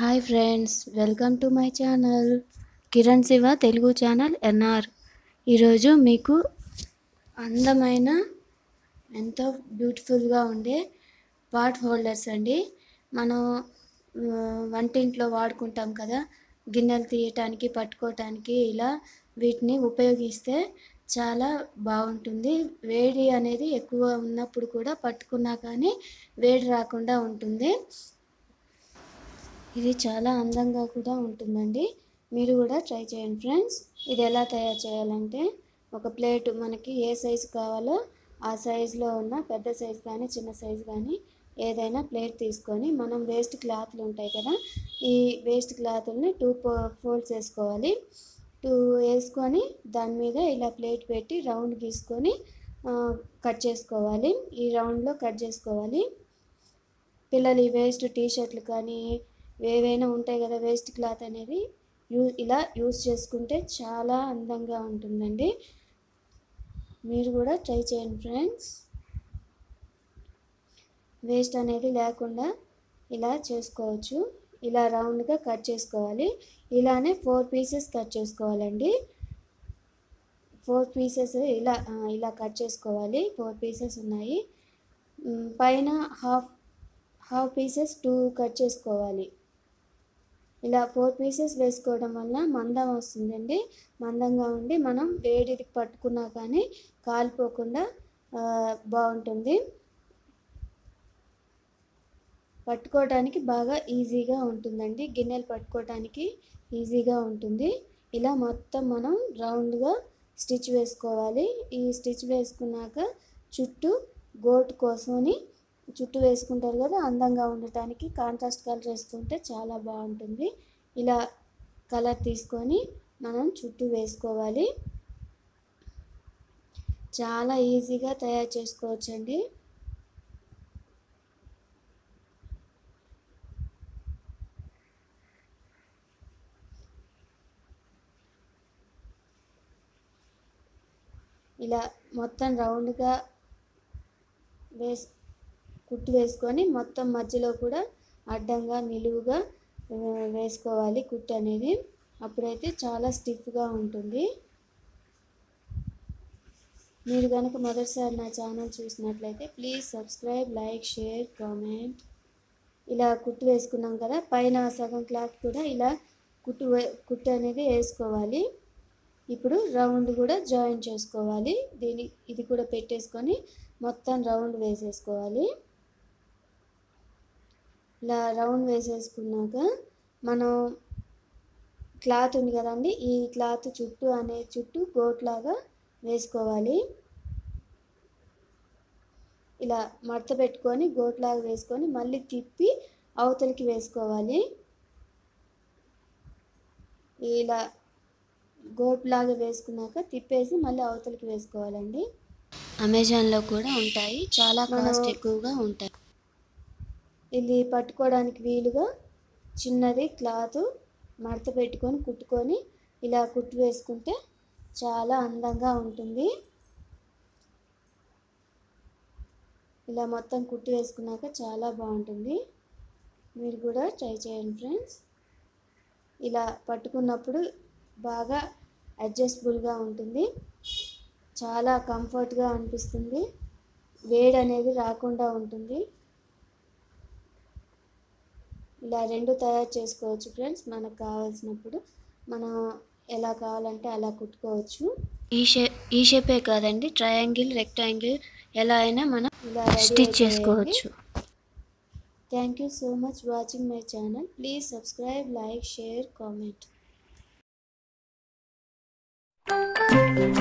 hi friends welcome to my channel Kiran Shiva Telugu channel NR ఈరోజు మీకు అందమైన ఎంతో బ్యూటిఫుల్గా ఉండే పాట్ హోల్డర్స్ అండి మనం ఆ, వంటింట్లో వాడుకుంటాం కదా గిన్నెలు తీయటానికి పట్టుకోవటానికి ఇలా వీటిని ఉపయోగిస్తే చాలా బాగుంటుంది వేడి అనేది ఎక్కువ ఉన్నప్పుడు కూడా పట్టుకున్నా కానీ వేడి రాకుండా ఉంటుంది ఇది చాలా అందంగా కూడా ఉంటుందండి మీరు కూడా ట్రై చేయండి ఫ్రెండ్స్ ఇది ఎలా తయారు చేయాలంటే ఒక ప్లేట్ మనకి ఏ సైజు కావాలో ఆ సైజులో ఉన్న పెద్ద సైజు కానీ చిన్న సైజు కానీ ఏదైనా ప్లేట్ తీసుకొని మనం వేస్ట్ క్లాత్లు ఉంటాయి కదా ఈ వేస్ట్ క్లాత్ని టూ ఫోల్డ్స్ వేసుకోవాలి టూ వేసుకొని దాని మీద ఇలా ప్లేట్ పెట్టి రౌండ్ గీసుకొని ఆ, కట్ చేసుకోవాలి ఈ రౌండ్లో కట్ చేసుకోవాలి పిల్లలు ఈ వేస్ట్ టీ షర్ట్లు కానీ ఏవైనా ఉంటాయి కదా వేస్ట్ క్లాత్ అనేది యూ ఇలా యూస్ చేసుకుంటే చాలా అందంగా ఉంటుందండి మీరు కూడా ట్రై చేయండి ఫ్రెండ్స్ వేస్ట్ అనేది లేకుండా ఇలా చేసుకోవచ్చు ఇలా రౌండ్గా కట్ చేసుకోవాలి ఇలానే ఫోర్ పీసెస్ కట్ చేసుకోవాలండి ఫోర్ పీసెస్ ఇలా ఆ, ఇలా కట్ చేసుకోవాలి ఫోర్ పీసెస్ ఉన్నాయి మ్, పైన half half pieces two cut చేసుకోవాలి ఇలా ఫోర్ పీసెస్ వేసుకోవడం వల్ల మందం వస్తుందండి మందంగా ఉండి మనం వేడిది పట్టుకున్నా కానీ కాలిపోకుండా ఆ, బాగుంటుంది పట్టుకోవడానికి బాగా ఈజీగా ఉంటుందండి గిన్నెలు పట్టుకోవడానికి ఈజీగా ఉంటుంది ఇలా మొత్తం మనం రౌండ్గా స్టిచ్ వేసుకోవాలి ఈ స్టిచ్ వేసుకున్నాక చుట్టూ గోట్ కోసమని చుట్టూ వేసుకుంటారు కదా అందంగా ఉండటానికి కాంట్రాస్ట్ కలర్ వేసుకుంటే చాలా బాగుంటుంది ఇలా కలర్ తీసుకొని మనం చుట్టూ వేసుకోవాలి చాలా ఈజీగా తయారు చేసుకోవచ్చండి ఇలా మొత్తం రౌండ్గా వేస్ కుట్టు వేసుకొని మొత్తం మధ్యలో కూడా అడ్డంగా నిలువుగా ఆ, వేసుకోవాలి కుట్టు అనేది అప్పుడైతే చాలా స్టిఫ్గా ఉంటుంది మీరు కనుక మొదటిసారి నా ఛానల్ చూసినట్లయితే please subscribe like share comment ఇలా కుట్టు వేసుకున్నాం కదా పైన సగం క్లాత్ కూడా ఇలా కుట్టు వే- కుట్టు అనేది వేసుకోవాలి ఇప్పుడు రౌండ్ కూడా జాయిన్ చేసుకోవాలి దీని ఇది కూడా పెట్టేసుకొని మొత్తం రౌండ్ వేసేసుకోవాలి ఇలా రౌండ్ వేసేసుకున్నాక మనం క్లాత్ ఉంది కదండి ఈ క్లాత్ చుట్టూ అనే చుట్టూ గోట్లాగా వేసుకోవాలి ఇలా మడత పెట్టుకొని గోట్లాగా వేసుకొని మళ్ళీ తిప్పి అవతలికి వేసుకోవాలి ఇలా గోట్ లాగా వేసుకున్నాక తిప్పేసి మళ్ళీ అవతలికి వేసుకోవాలండి అమెజాన్లో కూడా ఉంటాయి చాలా కాస్ట్ ఎక్కువగా ఉంటాయి ఇది పట్టుకోవడానికి వీలుగా చిన్నది క్లాత్ మడత పెట్టుకొని కుట్టుకొని ఇలా కుట్టు వేసుకుంటే చాలా అందంగా ఉంటుంది ఇలా మొత్తం కుట్టు వేసుకున్నాక చాలా బాగుంటుంది మీరు కూడా ట్రై చేయండి ఫ్రెండ్స్ ఇలా పట్టుకున్నప్పుడు బాగా అడ్జస్టబుల్గా ఉంటుంది చాలా కంఫర్ట్గా అనిపిస్తుంది వేడి అనేది రాకుండా ఉంటుంది ఇలా రెండు తయారు చేసుకోవచ్చు ఫ్రెండ్స్ మనకు కావాల్సినప్పుడు మనం ఎలా కావాలంటే అలా కుట్టుకోవచ్చు ఈ షేప్ ఈ షేపే కాదండి ట్రయాంగిల్ రెక్టాంగిల్ ఎలా అయినా మనం ఇలా స్టిచ్ చేసుకోవచ్చు thank you so much watching my channel please subscribe like share comment